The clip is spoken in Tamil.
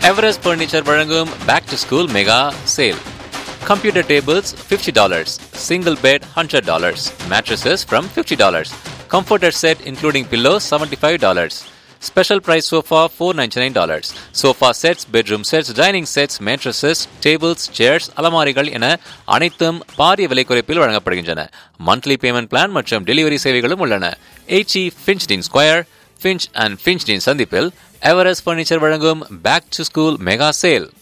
எவரெஸ்ட் பர்னிச்சர் வழங்கும் back to school mega sale computer tables fifty dollars single bed hundred dollars mattresses from fifty dollars comforter set including pillow seventy five dollars special price sofa four ninety nine dollars sofa sets bedroom sets dining sets mattresses tables chairs அலமாரிகள் என அனைத்தும் பாரிய விலை குறைப்பில் வழங்கப்படுகின்றன மந்த்லி பேமெண்ட் பிளான் மற்றும் டெலிவரி சேவைகளும் உள்ளன எயிச்இ ஃபின்ச்டின் ஸ்கொயர் ஃபின்ச் அண்ட் ஃபின்ச்டின் சந்திப்பில் எவரெஸ்ட் பர்னிச்சர் வழங்கும் back to school mega sale